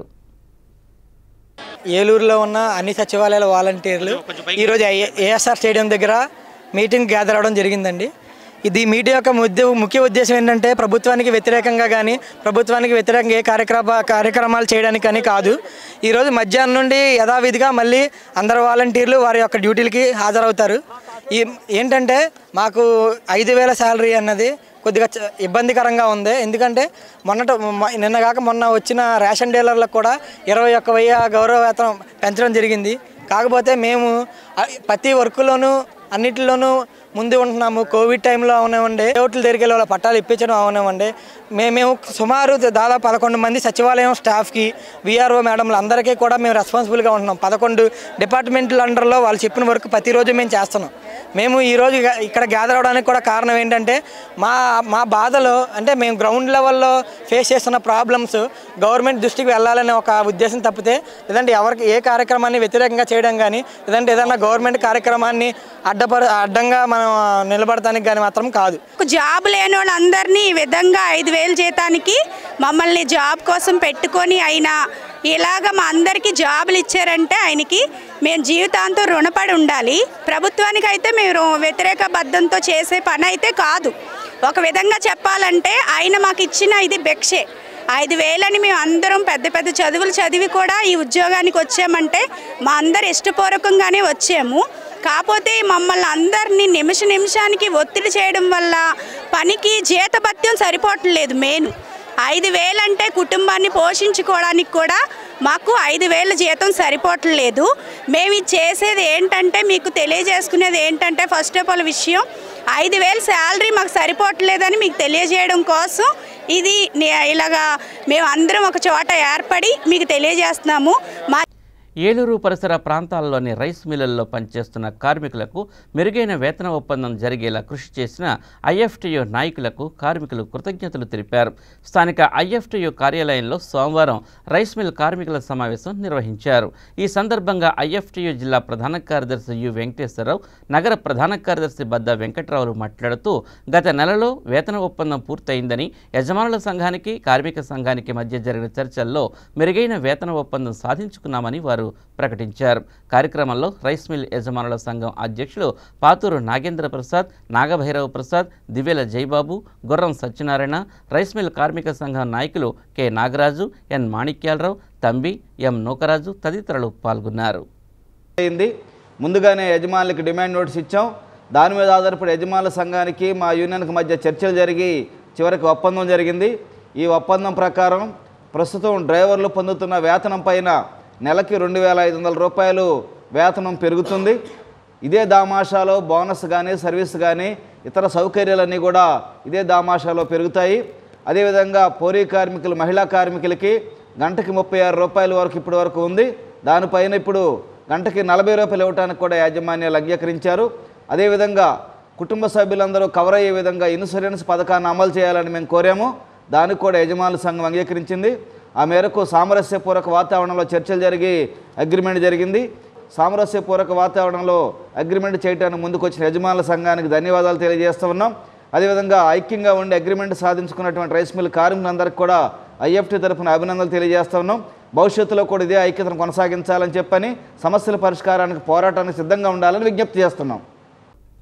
ఏలూరులో ఉన్న అన్ని సచివాలయాల వాలంటీర్లు ఈరోజు ఏఎస్ఆర్ స్టేడియం దగ్గర మీటింగ్ గ్యాదర్ అవడం జరిగిందండి ఇది మీటింగ్ యొక్క ముద్ద ముఖ్య ఉద్దేశం ఏంటంటే ప్రభుత్వానికి వ్యతిరేకంగా కానీ ప్రభుత్వానికి వ్యతిరేకంగా ఏ కార్యక్రమ కార్యక్రమాలు చేయడానికి కానీ కాదు ఈరోజు మధ్యాహ్నం నుండి యథావిధిగా మళ్ళీ అందరు వాలంటీర్లు వారి యొక్క డ్యూటీలకి హాజరవుతారు ఈ ఏంటంటే మాకు ఐదు వేల శాలరీ అన్నది కొద్దిగా చ- ఇబ్బందికరంగా ఉంది ఎందుకంటే మొన్నట మ- నిన్న కాక మొన్న వచ్చిన రేషన్ డీలర్లకు కూడా ఇరవై ఒక్క వెయ్యి గౌరవ వేతనం పెంచడం జరిగింది కాకపోతే మేము ఆ, ప్రతి వర్క్లోనూ అన్నిటిలోనూ ముందు ఉంటున్నాము కోవిడ్ టైంలో అవనివ్వండి ఓట్లు తిరిగే వాళ్ళ పట్టాలు ఇప్పించడం అవనివ్వండి మేము మేము సుమారు దాదాపు పదకొండు మంది సచివాలయం స్టాఫ్కి విఆర్ఓ మేడంలు అందరికీ కూడా మేము రెస్పాన్సిబుల్గా ఉంటున్నాం పదకొండు డిపార్ట్మెంట్ల అండర్లో వాళ్ళు చెప్పిన వర్క్ ప్రతిరోజు మేము చేస్తున్నాం మేము ఈరోజు ఇక- ఇక్కడ గ్యాదర్ అవడానికి కూడా కారణం ఏంటంటే మా మా బాధలు అంటే మేము గ్రౌండ్ లెవెల్లో ఫేస్ చేస్తున్న ప్రాబ్లమ్స్ గవర్నమెంట్ దృష్టికి వెళ్ళాలనే ఒక ఉద్దేశం తప్పితే లేదంటే ఎవరికి ఏ కార్యక్రమాన్ని వ్యతిరేకంగా చేయడం కానీ లేదంటే ఏదైనా గవర్నమెంట్ కార్యక్రమాన్ని అడ్డపర అడ్డంగా మనం నిలబడటానికి కానీ మాత్రం కాదు జాబ్ లేని వాళ్ళందరినీ ఈ విధంగా ఐదు వేలు జీతానికి మమ్మల్ని జాబ్ కోసం పెట్టుకొని అయినా ఇలాగ మా అందరికీ జాబులు ఇచ్చారంటే ఆయనకి మేము జీవితాంతం రుణపడి ఉండాలి ప్రభుత్వానికి అయితే మేము వ్యతిరేక బద్ధంతో చేసే పని అయితే కాదు ఒక విధంగా చెప్పాలంటే ఆయన మాకు ఇచ్చిన ఇది భిక్షే ఐదు వేలని మేము అందరం పెద్ద పెద్ద చదువులు చదివి కూడా ఈ ఉద్యోగానికి వచ్చామంటే మా అందరు ఇష్టపూర్వకంగానే వచ్చాము కాకపోతే మమ్మల్ని అందరినీ నిమిష నిమిషానికి ఒత్తిడి చేయడం వల్ల పనికి జీతభత్యం సరిపోవట్లేదు మెయిన్ ఐదు వేలంటే కుటుంబాన్ని పోషించుకోవడానికి కూడా మాకు ఐదు వేల జీతం సరిపోవట్లేదు మేము ఇది చేసేది ఏంటంటే మీకు తెలియజేసుకునేది ఏంటంటే ఫస్ట్ ఆఫ్ ఆల్ విషయం ఐదు వేలు శాలరీ మాకు సరిపోవట్లేదని మీకు తెలియజేయడం కోసం ఇది నే- ఇలాగా మేము అందరం ఒక చోట ఏర్పడి మీకు తెలియజేస్తున్నాము మా ఏలూరు పరిసర ప్రాంతాల్లోని రైస్ మిల్లుల్లో పనిచేస్తున్న కార్మికులకు మెరుగైన వేతన ఒప్పందం జరిగేలా కృషి చేసిన ఐఎఫ్టియు నాయకులకు కార్మికులు కృతజ్ఞతలు తెలిపారు స్థానిక ఐఎఫ్టియు కార్యాలయంలో సోమవారం రైస్ మిల్ కార్మికుల సమావేశం నిర్వహించారు ఈ సందర్భంగా ఐఎఫ్టియు జిల్లా ప్రధాన కార్యదర్శి యు వెంకటేశ్వరరావు నగర ప్రధాన కార్యదర్శి బద్ద వెంకట్రావులు మాట్లాడుతూ గత నెలలో వేతన ఒప్పందం పూర్తయిందని యజమానుల సంఘానికి కార్మిక సంఘానికి మధ్య జరిగిన చర్చల్లో మెరుగైన వేతన ఒప్పందం సాధించుకున్నామని వారు ప్రకటించారు కార్యక్రమంలో రైస్ మిల్ యజమానుల సంఘం అధ్యక్షులు పాతూరు నాగేంద్ర ప్రసాద్ నాగభైరవ ప్రసాద్ దివ్యల జైబాబు గుర్రం సత్యనారాయణ రైస్ మిల్ కార్మిక సంఘం నాయకులు K Nagaraju N Manikyalarao Thambi M Nookaraju తదితరులు పాల్గొన్నారు అయింది ముందుగానే యజమానులకు డిమాండ్ నోటీస్ ఇచ్చాం దాని మీద ఆధారపడి యజమానుల సంఘానికి మా యూనియన్కి మధ్య చర్చలు జరిగి చివరికి ఒప్పందం జరిగింది ఈ ఒప్పందం ప్రకారం ప్రస్తుతం డ్రైవర్లు పొందుతున్న వేతనం పైన నెలకి రెండు వేల ఐదు వందల రూపాయలు వేతనం పెరుగుతుంది ఇదే దామాషాలో బోనస్ కానీ సర్వీస్ కానీ ఇతర సౌకర్యాలన్నీ కూడా ఇదే దామాషాలో పెరుగుతాయి అదేవిధంగా పోరీ కార్మికులు మహిళా కార్మికులకి గంటకి ముప్పై ఆరు రూపాయల వరకు ఇప్పటి వరకు ఉంది దానిపైన ఇప్పుడు గంటకి నలభై రూపాయలు ఇవ్వడానికి కూడా యాజమాన్యాలు అంగీకరించారు అదేవిధంగా కుటుంబ సభ్యులందరూ కవర్ అయ్యే విధంగా ఇన్సూరెన్స్ పథకాన్ని అమలు చేయాలని మేము కోరాము దానికి కూడా యజమానుల సంఘం అంగీకరించింది ఆ మేరకు సామరస్యపూర్వక వాతావరణంలో చర్చలు జరిగి అగ్రిమెంట్ జరిగింది సామరస్యపూర్వక వాతావరణంలో అగ్రిమెంట్ చేయడానికి ముందుకు వచ్చిన యజమానుల సంఘానికి ధన్యవాదాలు తెలియజేస్తూ ఉన్నాం అదేవిధంగా ఐక్యంగా ఉండి అగ్రిమెంట్ సాధించుకున్నటువంటి రైస్ మిల్ కార్మికులందరికీ కూడా ఐఎఫ్టీ తరఫున అభినందనలు తెలియజేస్తూ ఉన్నాం భవిష్యత్తులో కూడా ఇదే ఐక్యతను కొనసాగించాలని చెప్పని సమస్యల పరిష్కారానికి పోరాటానికి సిద్ధంగా ఉండాలని విజ్ఞప్తి చేస్తున్నాం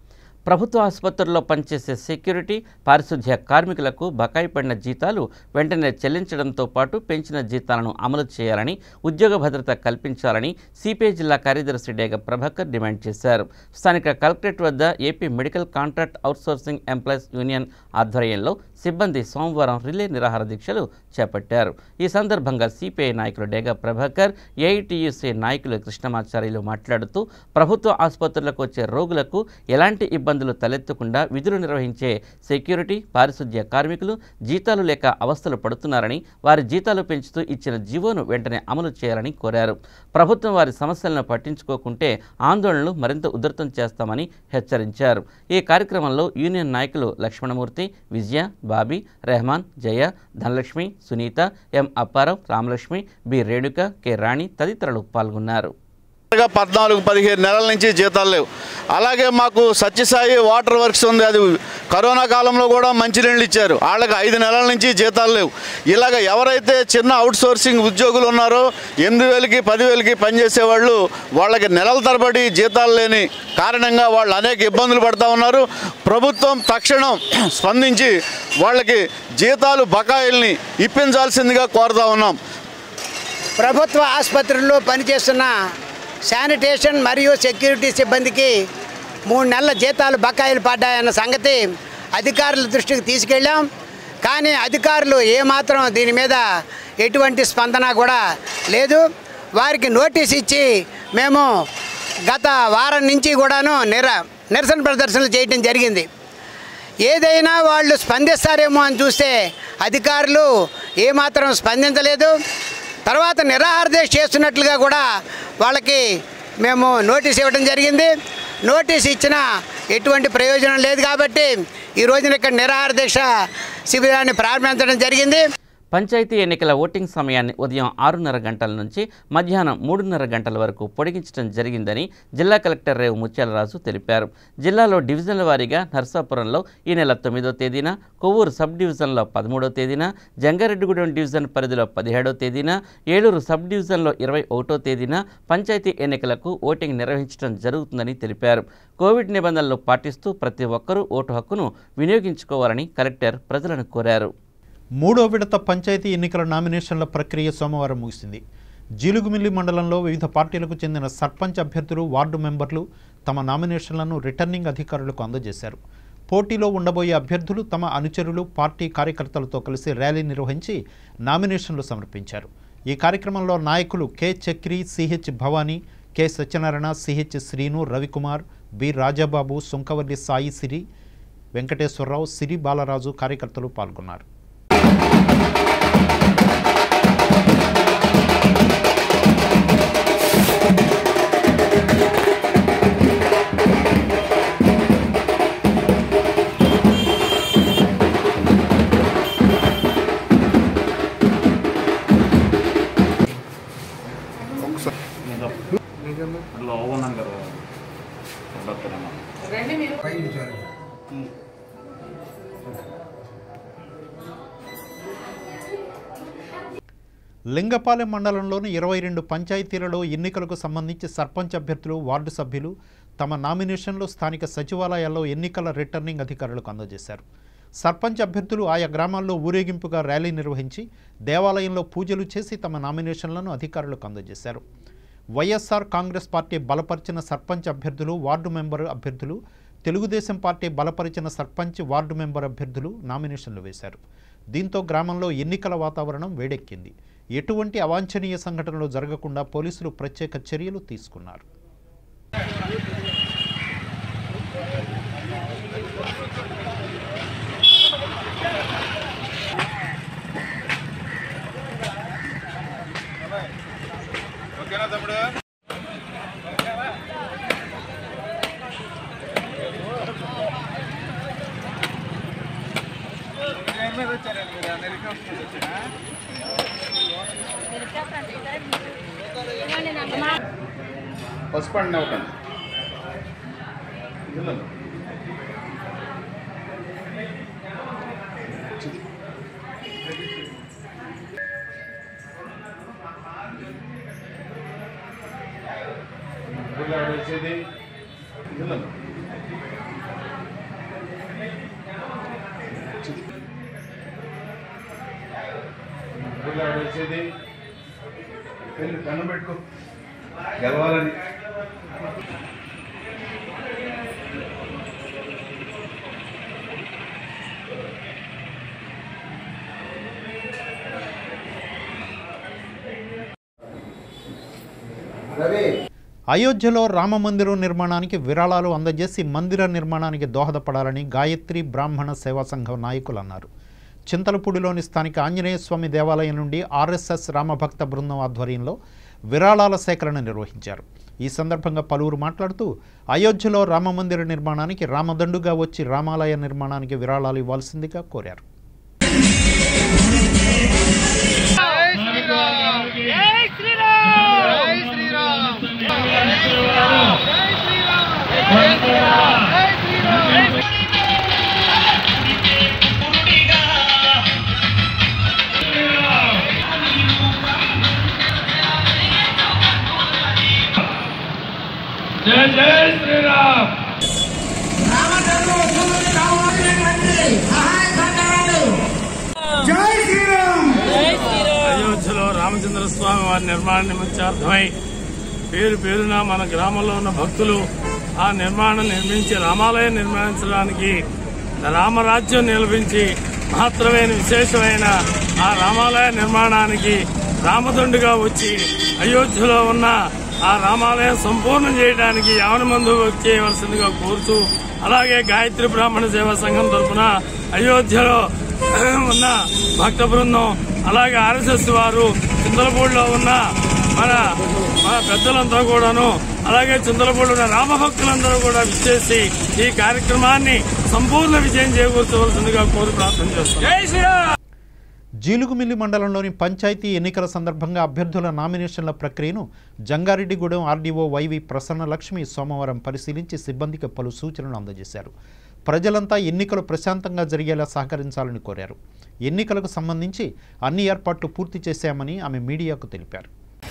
ప్రభుత్వ ఆసుపత్రుల్లో పనిచేసే సెక్యూరిటీ పారిశుధ్య కార్మికులకు బకాయి పడిన జీతాలు వెంటనే చెల్లించడంతో పాటు పెంచిన జీతాలను అమలు చేయాలని ఉద్యోగ భద్రత కల్పించాలని సిపిఐ జిల్లా కార్యదర్శి డేగ ప్రభాకర్ డిమాండ్ చేశారు స్థానిక కలెక్టరేట్ వద్ద AP medical contract outsourcing employees union ఆధ్వర్యంలో సిబ్బంది సోమవారం రిలే నిరాహార దీక్షలు చేపట్టారు ఈ సందర్భంగా సిపిఐ నాయకులు డేగ ప్రభాకర్ ఏఐటియుసి నాయకులు కృష్ణమాచార్యులు మాట్లాడుతూ ప్రభుత్వ ఆసుపత్రులకు వచ్చే రోగులకు ఎలాంటి ఇబ్బందులు తలెత్తకుండా విధులు నిర్వహించే సెక్యూరిటీ పారిశుధ్య కార్మికులు జీతాలు లేక అవస్థలు పడుతున్నారని వారి జీతాలు పెంచుతూ ఇచ్చిన జీవోను వెంటనే అమలు చేయాలని కోరారు ప్రభుత్వం వారి సమస్యలను పట్టించుకోకుంటే ఆందోళనలు మరింత ఉధృతం చేస్తామని హెచ్చరించారు ఈ కార్యక్రమంలో యూనియన్ నాయకులు Lakshmanamurthy Vijaya Bobby Rehman Jaya Dhanalakshmi Sunitha M Apparao Ramalakshmi B Renuka K Rani తదితరులు పాల్గొన్నారు గా పద్నాలుగు పదిహేను నెలల నుంచి జీతాలు లేవు అలాగే మాకు సత్యసాయి వాటర్ వర్క్స్ ఉంది అది కరోనా కాలంలో కూడా మంచినీళ్ళు ఇచ్చారు వాళ్ళకి ఐదు నెలల నుంచి జీతాలు లేవు ఇలాగ ఎవరైతే చిన్న అవుట్ సోర్సింగ్ ఉద్యోగులు ఉన్నారో ఎనిమిది వేలకి పదివేలకి పనిచేసే వాళ్ళు వాళ్ళకి నెలల తరబడి జీతాలు లేని కారణంగా వాళ్ళు అనేక ఇబ్బందులు పడుతూ ఉన్నారు ప్రభుత్వం తక్షణం స్పందించి వాళ్ళకి జీతాలు బకాయిల్ని ఇప్పించాల్సిందిగా కోరుతా ఉన్నాం ప్రభుత్వ ఆసుపత్రుల్లో పనిచేస్తున్న శానిటేషన్ మరియు సెక్యూరిటీ సిబ్బందికి మూడు నెలల జీతాలు బకాయిలు పడ్డాయన్న సంగతి అధికారుల దృష్టికి తీసుకెళ్ళాం కానీ అధికారులు ఏమాత్రం దీని మీద ఎటువంటి స్పందన కూడా లేదు వారికి నోటీస్ ఇచ్చి మేము గత వారం నుంచి కూడాను నిర నిరసన ప్రదర్శనలు చేయడం జరిగింది ఏదైనా వాళ్ళు స్పందిస్తారేమో అని చూస్తే అధికారులు ఏమాత్రం స్పందించలేదు తర్వాత నిరాహార దీక్ష చేస్తున్నట్లుగా కూడా వాళ్ళకి మేము నోటీస్ ఇవ్వడం జరిగింది నోటీస్ ఇచ్చిన ఎటువంటి ప్రయోజనం లేదు కాబట్టి ఈ రోజున ఇక్కడ నిరాహార దీక్ష శిబిరాన్ని ప్రారంభించడం జరిగింది పంచాయతీ ఎన్నికల ఓటింగ్ సమయాన్ని ఉదయం ఆరున్నర గంటల నుంచి మధ్యాహ్నం మూడున్నర గంటల వరకు పొడిగించడం జరిగిందని జిల్లా కలెక్టర్ రేవు ముత్యాలరాజు తెలిపారు జిల్లాలో డివిజన్ల వారీగా నర్సాపురంలో ఈ నెల తొమ్మిదో తేదీన కొవ్వూరు సబ్ డివిజన్లో పదమూడో తేదీన జంగారెడ్డిగూడెం డివిజన్ పరిధిలో పదిహేడో తేదీన ఏలూరు సబ్ డివిజన్లో ఇరవై ఒకటో తేదీన పంచాయతీ ఎన్నికలకు ఓటింగ్ నిర్వహించడం జరుగుతుందని తెలిపారు కోవిడ్ నిబంధనలు పాటిస్తూ ప్రతి ఒక్కరూ ఓటు హక్కును వినియోగించుకోవాలని కలెక్టర్ ప్రజలను కోరారు మూడో విడత పంచాయతీ ఎన్నికల నామినేషన్ల ప్రక్రియ సోమవారం ముగిసింది జీలుగుమిల్లి మండలంలో వివిధ పార్టీలకు చెందిన సర్పంచ్ అభ్యర్థులు వార్డు మెంబర్లు తమ నామినేషన్లను రిటర్నింగ్ అధికారులకు అందజేశారు పోటీలో ఉండబోయే అభ్యర్థులు తమ అనుచరులు పార్టీ కార్యకర్తలతో కలిసి ర్యాలీ నిర్వహించి నామినేషన్లు సమర్పించారు ఈ కార్యక్రమంలో నాయకులు K Chakri CH Bhavani K Satyanarayana CH Srinu Ravikumar B Rajababu Sunkavalli Sai Siri Venkateswararao Siri Balaraju కార్యకర్తలు పాల్గొన్నారు లింగపాలెం మండలంలోని ఇరవై రెండు పంచాయతీలలో ఎన్నికలకు సంబంధించి సర్పంచ్ అభ్యర్థులు వార్డు సభ్యులు తమ నామినేషన్లు స్థానిక సచివాలయాల్లో ఎన్నికల రిటర్నింగ్ అధికారులకు అందజేశారు సర్పంచ్ అభ్యర్థులు ఆయా గ్రామాల్లో ఊరేగింపుగా ర్యాలీ నిర్వహించి దేవాలయంలో పూజలు చేసి తమ నామినేషన్లను అధికారులకు అందజేశారు వైఎస్ఆర్ కాంగ్రెస్ పార్టీ బలపరిచిన సర్పంచ్ అభ్యర్థులు వార్డు మెంబర్ అభ్యర్థులు తెలుగుదేశం పార్టీ బలపరిచిన సర్పంచ్ వార్డు మెంబర్ అభ్యర్థులు నామినేషన్లు వేశారు దీంతో గ్రామంలో ఎన్నికల వాతావరణం వేడెక్కింది ఎటువంటి అవాంఛనీయ సంఘటనలు జరగకుండా పోలీసులు ప్రత్యేక చర్యలు తీసుకున్నారు ఓకేనా తమ్ముడు మీద వచ్చారండి మీరు అమెరికా వచ్చారా పసుపు అండి ఒకటి వచ్చేది ఇది వెళ్ళి దండం పెట్టుకో గెలవాలని అయోధ్యలో రామ మందిరం నిర్మాణానికి విరాళాలు అందజేసి మందిర నిర్మాణానికి దోహదపడాలని గాయత్రి బ్రాహ్మణ సేవా సంఘం నాయకులు అన్నారు చింతలపూడిలోని స్థానిక ఆంజనేయ స్వామి దేవాలయం నుండి ఆర్ఎస్ఎస్ రామభక్త బృందం ఆధ్వర్యంలో విరాళాల సేకరణ నిర్వహించారు ఈ సందర్భంగా పలువురు మాట్లాడుతూ అయోధ్యలో రామమందిర నిర్మాణానికి రామదండుగా వచ్చి రామాలయ నిర్మాణానికి విరాళాలు ఇవ్వాల్సిందిగా కోరారు జై జై శ్రీరామ్ జై శ్రీరామ్ అయోధ్యలో రామచంద్ర స్వామి వారి నిర్మాణ నిమిత్తార్థమై పేరు పేరున మన గ్రామంలో ఉన్న భక్తులు ఆ నిర్మాణం నిర్మించి రామాలయం నిర్మించడానికి రామరాజ్యం నిలపించి మహత్తరమైన విశేషమైన ఆ రామాలయ నిర్మాణానికి రామదండుగా వచ్చి అయోధ్యలో ఉన్న ఆ రామాలయం సంపూర్ణం చేయడానికి యావన మందు చేయవలసిందిగా కోరుతూ అలాగే గాయత్రి బ్రాహ్మణ సేవా సంఘం తరఫున అయోధ్యలో ఉన్న భక్త బృందం అలాగే ఆర్ఎస్ఎస్ వారు చింతలపూడిలో ఉన్న మన మన పెద్దలంతా కూడాను అలాగే చింతలపూడి ఉన్న రామభక్తులందరూ కూడా విచ్చేసి ఈ కార్యక్రమాన్ని సంపూర్ణ విజయం చేకూర్చవలసిందిగా కోరి ప్రార్థన చేస్తున్నాం జీలుగుమిల్లి మండలంలోని పంచాయతీ ఎన్నికల సందర్భంగా అభ్యర్థుల నామినేషన్ల ప్రక్రియను జంగారెడ్డిగూడెం ఆర్డీఓ వైవి ప్రసన్న లక్ష్మి సోమవారం పరిశీలించి సిబ్బందికి పలు సూచనలు అందజేశారు ప్రజలంతా ఎన్నికలు ప్రశాంతంగా జరిగేలా సహకరించాలని కోరారు ఎన్నికలకు సంబంధించి అన్ని ఏర్పాట్లు పూర్తి చేశామని ఆమె మీడియాకు తెలిపారు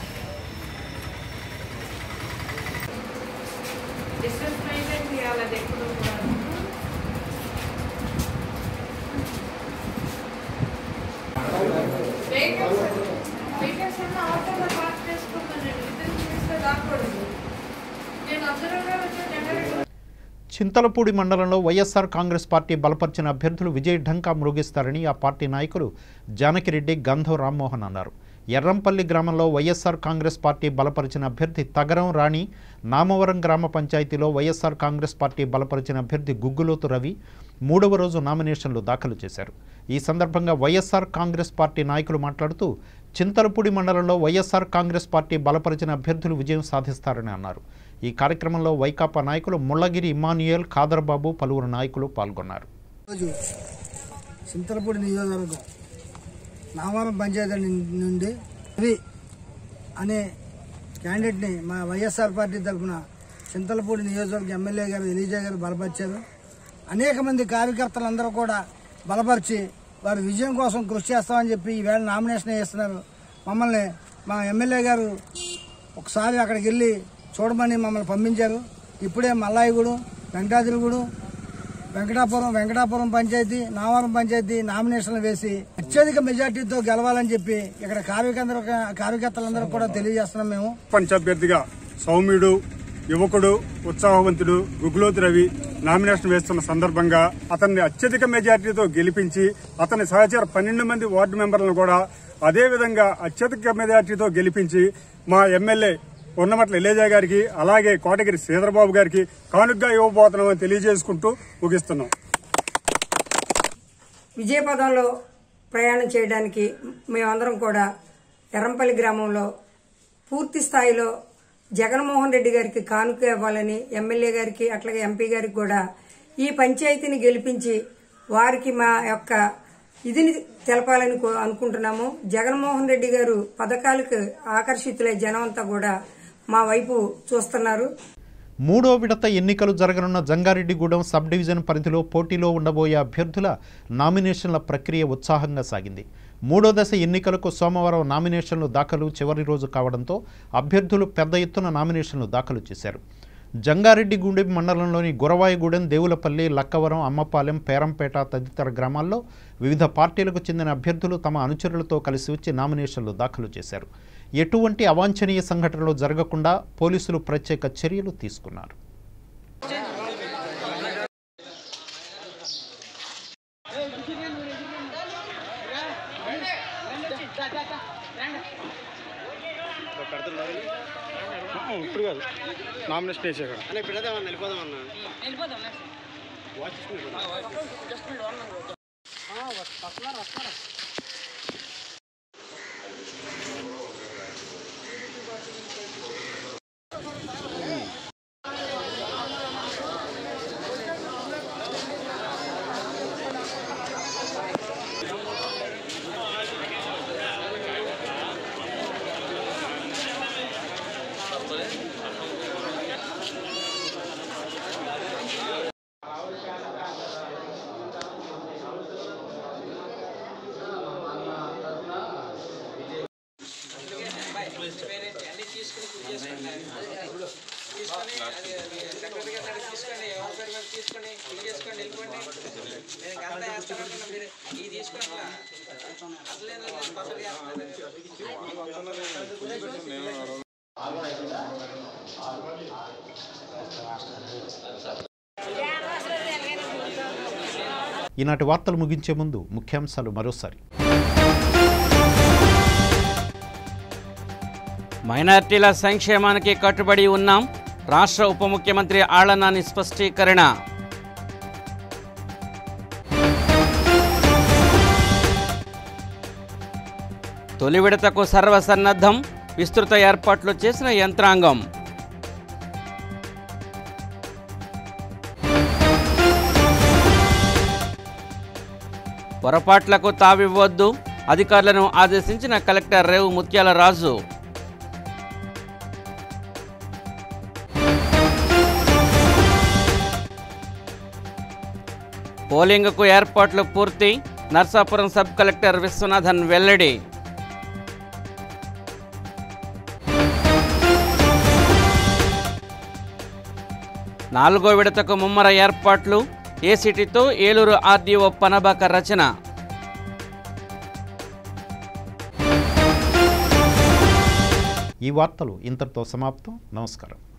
చింతలపూడి మండలంలో వైఎస్ఆర్ కాంగ్రెస్ పార్టీ బలపరిచిన అభ్యర్థులు విజయ్ ఢంకా మృగిస్తారని ఆ పార్టీ నాయకులు జానకిరెడ్డి గంధం రామ్మోహన్ అన్నారు ఎర్రంపల్లి గ్రామంలో వైఎస్ఆర్ కాంగ్రెస్ పార్టీ బలపరిచిన అభ్యర్థి తగరం రాణి నామవరం గ్రామ పంచాయతీలో వైఎస్ఆర్ కాంగ్రెస్ పార్టీ బలపరిచిన అభ్యర్థి గుగ్గులోతు రవి మూడవ రోజు నామినేషన్లు దాఖలు చేశారు ఈ సందర్భంగా వైఎస్ఆర్ కాంగ్రెస్ పార్టీ నాయకులు మాట్లాడుతూ చింతలపూడి మండలంలో వైఎస్ఆర్ కాంగ్రెస్ పార్టీ బలపరిచిన అభ్యర్థులు విజయం సాధిస్తారని అన్నారు ఈ కార్యక్రమంలో వైకాపా నాయకులు ముళ్ళగిరి ఇమాన్యుయల్ ఖాదర్బాబు పలువురు నాయకులు పాల్గొన్నారు రోజు చింతలపూడి నియోజకవర్గం నామవరం పంచాయతీ ను- నుండి రవి అనే క్యాండిడేట్ని మా వైఎస్ఆర్ పార్టీ తరఫున చింతలపూడి నియోజకవర్గ ఎమ్మెల్యే గారు ఎలీజా గారు బలపరిచారు అనేక మంది కార్యకర్తలందరూ కూడా బలపరిచి వారి విజయం కోసం కృషి చేస్తామని చెప్పి ఈవేళ నామినేషన్ వేస్తున్నారు మమ్మల్ని మా ఎమ్మెల్యే గారు ఒకసారి అక్కడికి వెళ్ళి చూడమని మమ్మల్ని పంపించారు ఇప్పుడే మల్లాయిగూడెం వెంకటాద్రిగూడెం వెంకటాపురం వెంకటాపురం పంచాయతీ నావరం పంచాయతీ నామినేషన్లు వేసి అత్యధిక మెజార్టీతో గెలవాలని చెప్పి ఇక్కడ కార్యకర్తలు కార్యకర్తలందరూ కూడా తెలియజేస్తున్నాం మేము పంచ అభ్యర్థిగా సౌమ్యుడు యువకుడు ఉత్సాహవంతుడు గుగ్లోత్ రవి నామినేషన్ వేస్తున్న సందర్భంగా అతన్ని అత్యధిక మెజార్టీతో గెలిపించి అతని సహచర పన్నెండు మంది వార్డు మెంబర్లను కూడా అదే విధంగా అత్యధిక మెజార్టీతో గెలిపించి మా ఎమ్మెల్యే ఉన్నమట్ల ఇలేజా గారికి అలాగే కోటగిరి శ్రీధరబాబు గారికి కానుగ్గా ఇవ్వబోతున్నామని తెలియజేసుకుంటూ ముగిస్తున్నాం విజయపదంలో ప్రయాణం చేయడానికి మేమందరం కూడా ఎర్రంపల్లి గ్రామంలో పూర్తి స్థాయిలో జగన్మోహన్ రెడ్డి గారికి కానుక ఇవ్వాలని ఎమ్మెల్యే గారికి అట్లాగే ఎంపీ గారికి కూడా ఈ పంచాయతీని గెలిపించి వారికి మా యొక్క ఇదిని తెలపాలని కో- అనుకుంటున్నాము జగన్మోహన్ రెడ్డి గారు పథకాలకు ఆకర్షితులై జనం అంతా కూడా మా వైపు చూస్తున్నారు మూడో విడత ఎన్నికలు జరగనున్న జంగారెడ్డిగూడెం సబ్ డివిజన్ పరిధిలో పోటీలో ఉండబోయే అభ్యర్థుల నామినేషన్ల ప్రక్రియ ఉత్సాహంగా సాగింది మూడో దశ ఎన్నికలకు సోమవారం నామినేషన్లు దాఖలు చివరి రోజు కావడంతో అభ్యర్థులు పెద్ద ఎత్తున నామినేషన్లు దాఖలు చేశారు జంగారెడ్డిగూడెం మండలంలోని గురవాయిగూడెం దేవులపల్లి లక్కవరం అమ్మపాలెం పేరంపేట తదితర గ్రామాల్లో వివిధ పార్టీలకు చెందిన అభ్యర్థులు తమ అనుచరులతో కలిసి వచ్చి నామినేషన్లు దాఖలు చేశారు ఎటువంటి అవాంఛనీయ సంఘటనలు జరగకుండా పోలీసులు ప్రత్యేక చర్యలు తీసుకున్నారు ఇప్పుడు కాదు నామినేషన్ వేసే కదా ఇప్పుడు అదే వెళ్ళిపోదాం అన్న ఈనాటి వార్తలు ముగించే ముందు ముఖ్యాంశాలు మరోసారి మైనార్టీల సంక్షేమానికి కట్టుబడి ఉన్నాం రాష్ట్ర ఉప ముఖ్యమంత్రి ఆళ్లనాని స్పష్టీకరణ తొలి విడతకు సర్వసన్నద్ధం విస్తృత ఏర్పాట్లు చేసిన యంత్రాంగం పొరపాట్లకు తావివ్వద్దు అధికారులను ఆదేశించిన కలెక్టర్ రేవు ముత్యాల రాజు పోలింగ్కు ఏర్పాట్లు పూర్తి నర్సాపురం సబ్ కలెక్టర్ విశ్వనాథన్ వెల్లడి నాలుగో విడతకు ముమ్మర ఏర్పాట్లు ఏసీటీతో ఏలూరు ఆర్డీఓ పనబాక రచన ఈ వార్తలు ఇంతటితో సమాప్తం నమస్కారం